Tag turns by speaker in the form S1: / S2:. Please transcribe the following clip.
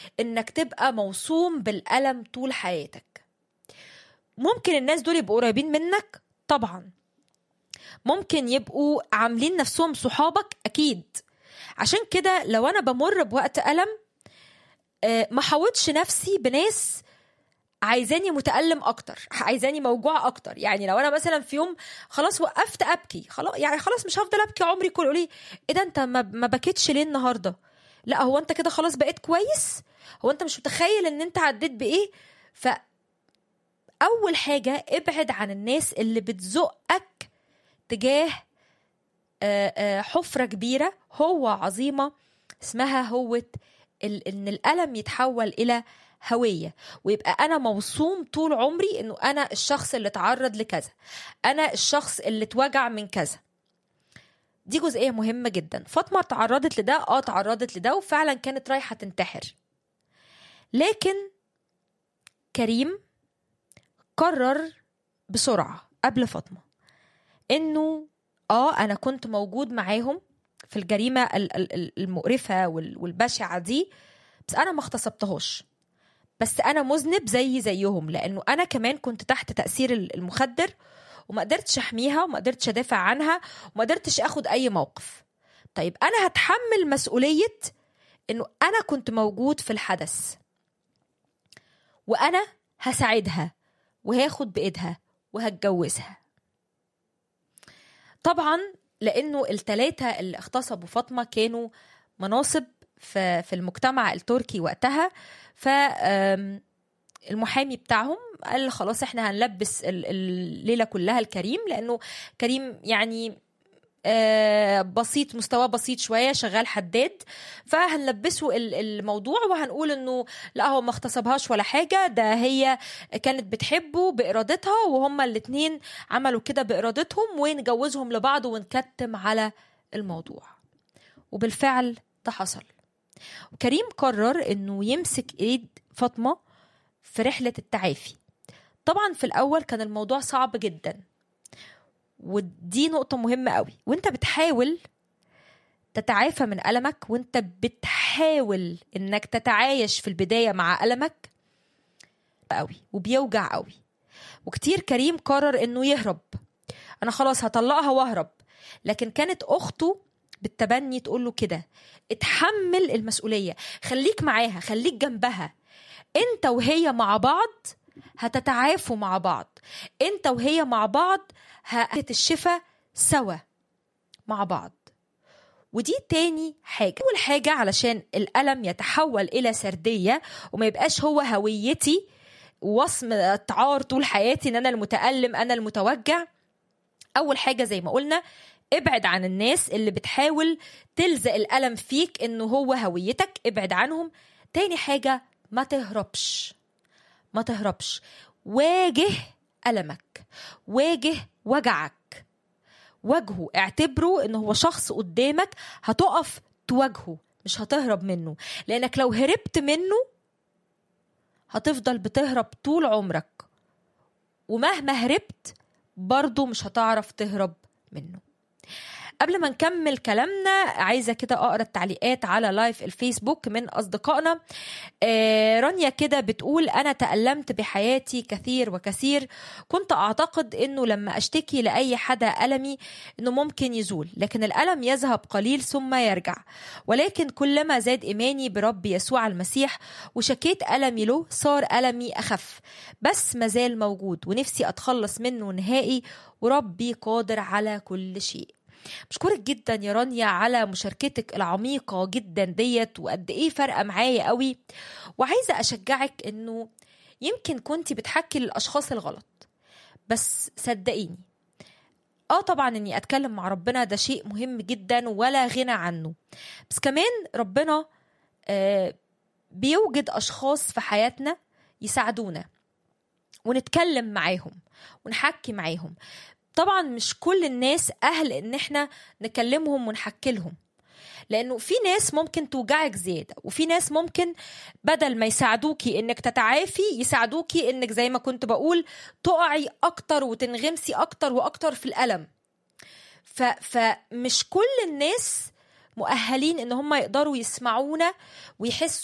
S1: انك تبقى موصوم بالألم طول حياتك ممكن الناس دول يبقوا قريبين منك طبعا ممكن يبقوا عاملين نفسهم صحابك اكيد عشان كده لو انا بمر بوقت ألم آه، ما حاوطش نفسي بناس عايزاني متألم اكتر عايزاني موجوع اكتر يعني لو انا مثلا في يوم خلاص وقفت ابكي خلاص يعني خلاص مش هفضل ابكي عمري كله يقول لي ايه ده انت ما, ما بكيتش ليه النهارده لا هو انت كده خلاص بقيت كويس هو انت مش متخيل ان انت عديت بايه ف اول حاجه ابعد عن الناس اللي بتزقك تجاه آه، آه، حفره كبيره هو عظيمه اسمها هوة ال- ان الالم يتحول الى هويه ويبقى انا موصوم طول عمري انه انا الشخص اللي اتعرض لكذا انا الشخص اللي اتوجع من كذا دي جزئيه مهمه جدا فاطمه تعرضت لده اه تعرضت لده وفعلا كانت رايحه تنتحر لكن كريم قرر بسرعه قبل فاطمه انه اه انا كنت موجود معاهم في الجريمه ال- ال- ال- المقرفه وال- والبشعه دي بس انا ما اغتصبتهاش بس انا مذنب زي زيهم لانه انا كمان كنت تحت تاثير ال- المخدر وما قدرتش احميها وما قدرتش ادافع عنها وما قدرتش اخد اي موقف طيب انا هتحمل مسؤوليه انه انا كنت موجود في الحدث وانا هساعدها وهاخد بايدها وهتجوزها طبعا لانه الثلاثه اللي اغتصبوا فاطمه كانوا مناصب في في المجتمع التركي وقتها ف آم، المحامي بتاعهم قال خلاص احنا هنلبس ال- الليله كلها الكريم لانه كريم يعني آه، بسيط مستواه بسيط شويه شغال حداد فهنلبسه ال- الموضوع وهنقول انه لا هو ما اغتصبهاش ولا حاجه ده هي كانت بتحبه بارادتها وهما الاتنين عملوا كده بارادتهم ونجوزهم لبعض ونكتم على الموضوع وبالفعل ده حصل وكريم قرر انه يمسك ايد فاطمه في رحله التعافي طبعا في الاول كان الموضوع صعب جدا ودي نقطة مهمة قوي وانت بتحاول تتعافى من ألمك وانت بتحاول انك تتعايش في البداية مع ألمك قوي وبيوجع قوي وكتير كريم قرر انه يهرب انا خلاص هطلقها واهرب لكن كانت اخته بالتبني تقول له كده اتحمل المسؤولية خليك معاها خليك جنبها انت وهي مع بعض هتتعافوا مع بعض انت وهي مع بعض هأتت الشفاء سوا مع بعض ودي تاني حاجة أول حاجة علشان الألم يتحول إلى سردية وما يبقاش هو هويتي وصم عار طول حياتي ان انا المتألم انا المتوجع اول حاجة زي ما قلنا ابعد عن الناس اللي بتحاول تلزق الألم فيك انه هو هويتك ابعد عنهم تاني حاجة ما تهربش ما تهربش واجه ألمك واجه وجعك واجهه اعتبره ان هو شخص قدامك هتقف تواجهه مش هتهرب منه لانك لو هربت منه هتفضل بتهرب طول عمرك ومهما هربت برضه مش هتعرف تهرب منه قبل ما نكمل كلامنا عايزه كده اقرا التعليقات على لايف الفيسبوك من اصدقائنا آه رانيا كده بتقول انا تالمت بحياتي كثير وكثير كنت اعتقد انه لما اشتكي لاي حدا المي انه ممكن يزول لكن الالم يذهب قليل ثم يرجع ولكن كلما زاد ايماني برب يسوع المسيح وشكيت المي له صار المي اخف بس مازال موجود ونفسي اتخلص منه نهائي وربي قادر على كل شيء بشكرك جدا يا رانيا على مشاركتك العميقة جدا ديت وقد ايه فارقة معايا قوي وعايزة اشجعك انه يمكن كنتي بتحكي للاشخاص الغلط بس صدقيني اه طبعا اني اتكلم مع ربنا ده شيء مهم جدا ولا غنى عنه بس كمان ربنا آه بيوجد اشخاص في حياتنا يساعدونا ونتكلم معاهم ونحكي معاهم طبعا مش كل الناس اهل ان احنا نكلمهم ونحكي لهم لانه في ناس ممكن توجعك زياده وفي ناس ممكن بدل ما يساعدوكي انك تتعافي يساعدوكي انك زي ما كنت بقول تقعي اكتر وتنغمسي اكتر واكتر في الالم ف فمش كل الناس مؤهلين ان هم يقدروا يسمعونا ويحسوا